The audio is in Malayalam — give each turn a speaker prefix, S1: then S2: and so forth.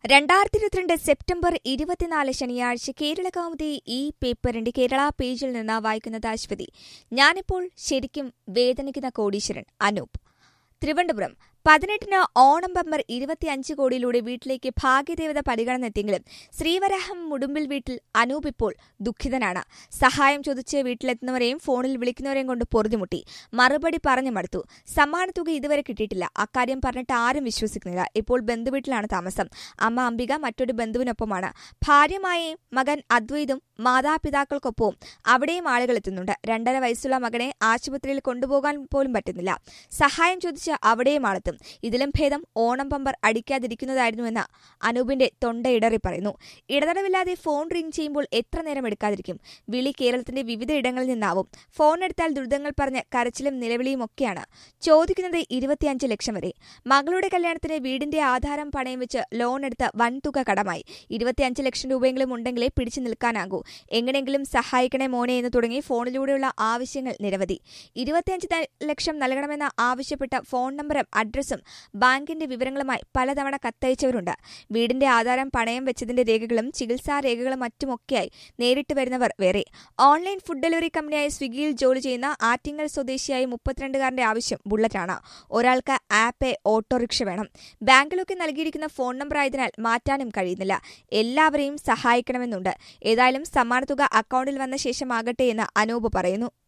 S1: രണ്ടായിരത്തി ഇരുപത്തിരണ്ട് സെപ്റ്റംബർ ഇരുപത്തിനാല് ശനിയാഴ്ച കേരള കൗമുദി ഈ പേപ്പറിന്റെ കേരള പേജിൽ നിന്ന് വായിക്കുന്നത് അശ്വതി ഞാനിപ്പോൾ ശരിക്കും വേദനിക്കുന്ന കോടീശ്വരൻ അനൂപ് തിരുവനന്തപുരം പതിനെട്ടിന് ഓണം ബമ്പർ ഇരുപത്തിയഞ്ച് കോടിയിലൂടെ വീട്ടിലേക്ക് ഭാഗ്യദേവത പരിഗണന എത്തിയെങ്കിലും ശ്രീവരാഹം മുടുമ്പിൽ വീട്ടിൽ അനൂപ് ഇപ്പോൾ ദുഃഖിതനാണ് സഹായം ചോദിച്ച് വീട്ടിലെത്തുന്നവരെയും ഫോണിൽ വിളിക്കുന്നവരെയും കൊണ്ട് പൊറുതിമുട്ടി മറുപടി പറഞ്ഞു മടുത്തു സമ്മാനത്തുക ഇതുവരെ കിട്ടിയിട്ടില്ല അക്കാര്യം പറഞ്ഞിട്ട് ആരും വിശ്വസിക്കുന്നില്ല ഇപ്പോൾ ബന്ധുവീട്ടിലാണ് താമസം അമ്മ അംബിക മറ്റൊരു ബന്ധുവിനൊപ്പമാണ് ഭാര്യമായെയും മകൻ അദ്വൈതും മാതാപിതാക്കൾക്കൊപ്പവും അവിടെയും ആളുകൾ എത്തുന്നുണ്ട് രണ്ടര വയസ്സുള്ള മകനെ ആശുപത്രിയിൽ കൊണ്ടുപോകാൻ പോലും പറ്റുന്നില്ല സഹായം ചോദിച്ച് അവിടെയും ആളെത്തും ഇതിലും ഭേദം ഓണം പമ്പർ അടിക്കാതിരിക്കുന്നതായിരുന്നുവെന്ന് അനൂപിന്റെ തൊണ്ടയിടറി പറയുന്നു ഇടതടവില്ലാതെ ഫോൺ റിംഗ് ചെയ്യുമ്പോൾ എത്ര നേരം എടുക്കാതിരിക്കും വിളി കേരളത്തിന്റെ വിവിധ ഇടങ്ങളിൽ നിന്നാവും ഫോൺ എടുത്താൽ ദുരിതങ്ങൾ പറഞ്ഞ് കരച്ചിലും നിലവിളിയും ഒക്കെയാണ് ചോദിക്കുന്നത് ഇരുപത്തിയഞ്ച് ലക്ഷം വരെ മകളുടെ കല്യാണത്തിന് വീടിന്റെ ആധാരം പണയം വെച്ച് ലോൺ എടുത്ത് വൻതുക കടമായി ഇരുപത്തിയഞ്ച് ലക്ഷം രൂപയെങ്കിലും ഉണ്ടെങ്കിലേ പിടിച്ചു നിൽക്കാനാകൂ എങ്ങനെയെങ്കിലും സഹായിക്കണേ മോനെ എന്ന് തുടങ്ങി ഫോണിലൂടെയുള്ള ആവശ്യങ്ങൾ നിരവധി ഇരുപത്തിയഞ്ച് ത- ലക്ഷം നൽകണമെന്ന് ആവശ്യപ്പെട്ട ഫോൺ നമ്പറും അഡ്രസ്സും ബാങ്കിന്റെ വിവരങ്ങളുമായി പലതവണ കത്തയച്ചവരുണ്ട് വീടിന്റെ ആധാരം പണയം വെച്ചതിന്റെ രേഖകളും ചികിത്സാ രേഖകളും മറ്റുമൊക്കെയായി നേരിട്ട് വരുന്നവർ വേറെ ഓൺലൈൻ ഫുഡ് ഡെലിവറി കമ്പനിയായ സ്വിഗ്ഗിയിൽ ജോലി ചെയ്യുന്ന ആറ്റിങ്ങൽ സ്വദേശിയായ മുപ്പത്തിരണ്ടുകാരന്റെ ആവശ്യം ബുള്ളറ്റാണ് ഒരാൾക്ക് ആപ്പ് ഓട്ടോറിക്ഷ വേണം ബാങ്കിലൊക്കെ നൽകിയിരിക്കുന്ന ഫോൺ നമ്പർ ആയതിനാൽ മാറ്റാനും കഴിയുന്നില്ല എല്ലാവരെയും സഹായിക്കണമെന്നുണ്ട് ഏതായാലും സമ്മാനത്തുക അക്കൗണ്ടിൽ വന്ന ശേഷമാകട്ടെ എന്ന് അനൂപ് പറയുന്നു